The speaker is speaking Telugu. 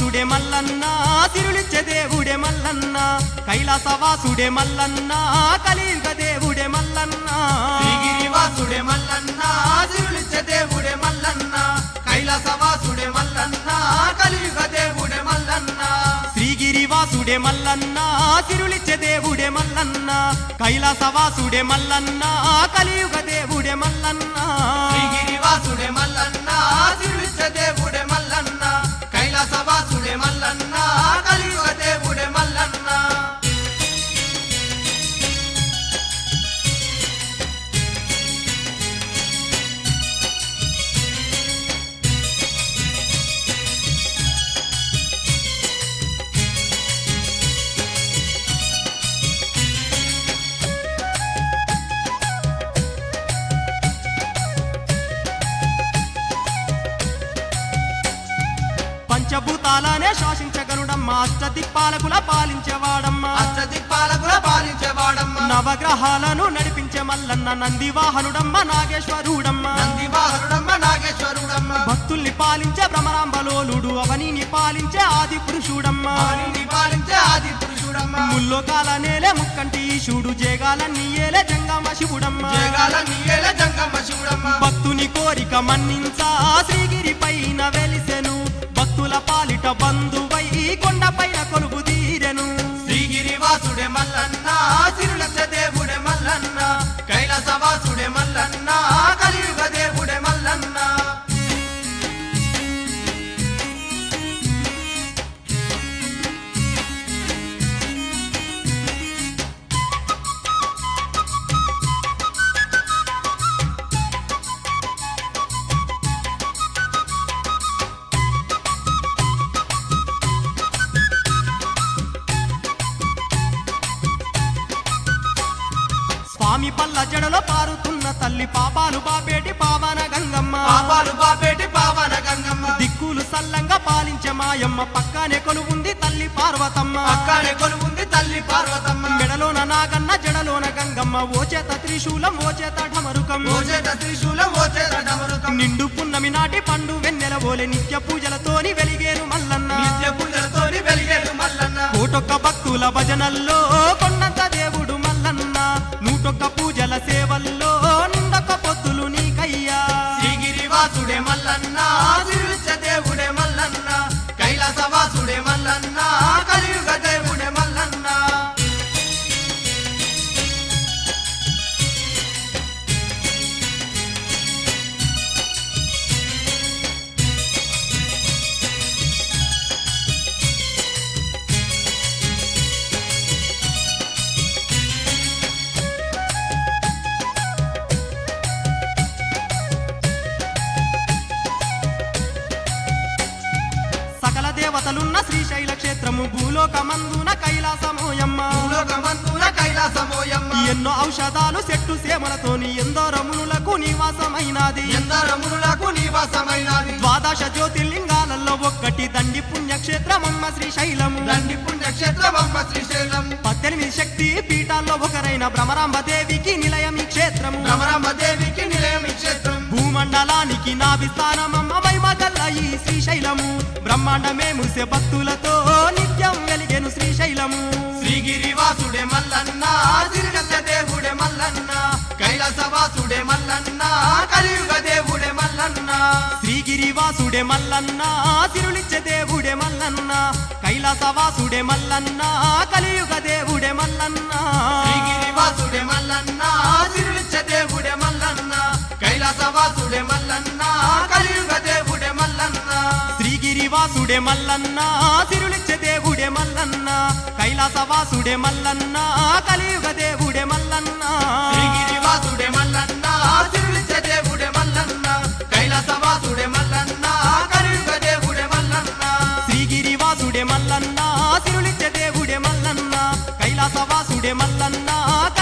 శ్రీగిరివాసుడే మల్లన్న సిరులిచ్చే దేవుడే మల్లన్న కైలాసవాసుడే మల్లన్న కలియుగ దేవుడే మల్లన్న శ్రీగిరివాసుడే మల్లన్న సిరులిచ్చే దేవుడే మల్లన్న కైలాసవాసుడే మల్లన్న కలియుగ దేవుడే మల్లన్న శ్రీగిరివాసుడే మల్లన్న సిరులిచ్చే దేవుడే మల్లన్న కైలాసవాసుడే మల్లన్న కలియుగ దేవుడే మల్లన్న శ్రీగిరివాసుడే మల్లన్న సిరులిచ్చే దేవుడే మల్లన్న కైలాసవాసుడే మల్లన్న కలియుగ దేవుడే మల్లన్న పంచభూతాలనే శాసించగనుడమ్మ అష్టదిక్పాలకుల పాలించేవాడమ్మ అష్టదిక్పాలకుల పాలించేవాడమ్మ నవగ్రహాలను నడిపించే మల్లన్న నందివాహనుడమ్మ నాగేశ్వరుడమ్మ నందివాహనుడమ్మ నాగేశ్వరుడమ్మ భక్తుల్ని పాలించే భ్రమరాంబలోలుడు అవనిని పాలించే ఆది పురుషుడమ్మ వారిని పాలించే ఆది పురుషుడమ్మ ముల్లోకాల నేలే ముక్కంటి ఈశుడు జేగాలన్నీ ఏలే జంగమ శివుడమ్మ జగాల నీయేల జంగమ్మ శివుడమ్మ భక్తుని కోరిక మన్నించా శ్రీగిరి పైన వెలిసెను భక్తుల పాలిట బంధువై కొండపైన కొలువు తీరెను శ్రీగిరివాసుడే మల్లన్న సిరులచ్చ దేవుడే మల్లన్న కైలాసవాసుడే మల్లన్న కలియుగ దేవుడే మల్లన్న స్వామి పల్ల జడలో పారుతున్న తల్లి పాపాలు బాపేటి పావన గంగమ్మ పాపాలు బాపేటి పావన గంగమ్మ దిక్కులు సల్లంగా పాలించే మాయమ్మ పక్కనే కొలువుంది తల్లి పార్వతమ్మ అక్కడే కొలువుంది తల్లి పార్వతమ్మ మెడలోన నాగన్న జడలోన గంగమ్మ ఓ చేత త్రిశూలం ఓ చేత ఢమరుకం ఓచేత త్రిశూలం ఓచేత డమరుకం నిండు పున్నమి నాటి పండు వెన్నెల ఓలే నిత్య పూజలతోని వెలిగేరు మల్లన్న నిత్య పూజలతోని వెలిగేడు మల్లన్న కోటొక్క భక్తుల భజనల్లో కొండంత దేవుడు మల్లన్న నూటొక్క పూజల సేవల్లో నిండొక్క పొత్తులు నీకయ్యా శ్రీగిరివాసుడే మల్లన్న సిరులిచ్చ దేవుడే మల్లన్న కైలాసవాసుడే మల్లన్న కలియుగ దేవుడే మల్లన్న సకల దేవతలున్న శ్రీశైల క్షేత్రము భూలోకమందున కైలాసమోయమ్మ భూలోకమంతున కైలాసమోయమ్మ ఎన్నో ఔషధాలు చెట్టు సేమలతోని ఎందో రమునులకు నివాసమైనది ఎందరమునులకు నివాసమైనది ద్వాదశ జ్యోతిర్లింగాలలో ఒక్కటి దండి పుణ్యక్షేత్రమమ్మ శ్రీశైలము దండి పుణ్యక్షేత్రమమ్మ శ్రీశైలం పద్దెనిమిది శక్తి పీఠాల్లో ఒకరైన భ్రమరాంబ దేవికి నిలయం ఈ క్షేత్రము రమరమ్మ దేవికి నిలయం ఈ క్షేత్రం భూమండలానికి నాభిస్థానమమ్మ వైమగల్ల ఈ శ్రీశైలము బ్రహ్మాండమే ముసే భక్తులతో నిత్యం వెలిగెను శ్రీశైలము శ్రీగిరివాసుడే మల్లన్న సిరిగచ్చ దేవుడే మల్లన్న కైలాసవాసుడే మల్లన్న కలియుగ దేవుడే మల్లన్న శ్రీగిరివాసుడే మల్లన్న సిరులిచ్చే దేవుడే మల్లన్న కైలాసవాసుడే మల్లన్న కలియుగ దేవుడే మల్లన్న శ్రీగిరివాసుడే మల్లన్న సిరులిచ్చ దేవుడే మల్లన్న కైలాసవాసుడే మల్లన్న కలియుగ దేవుడే మల్లన్న శ్రీగిరివాసుడే మల్లన్న సిరులిచ్చే దేవుడే మల్లన్న కైలాసవాసుడే మల్లన్న కలియుగ దేవుడే మల్లన్న శ్రీగిరివాసుడే మల్లన్న సిరులిచ్చ దేవుడే మల్లన్న కైలాసవాసుడే మల్లన్న కలియుగ దేవుడే మల్లన్న శ్రీగిరివాసుడే మల్లన్న సిరులిచ్చే దేవుడే మల్లన్న కైలాసవాసుడే మల్లన్న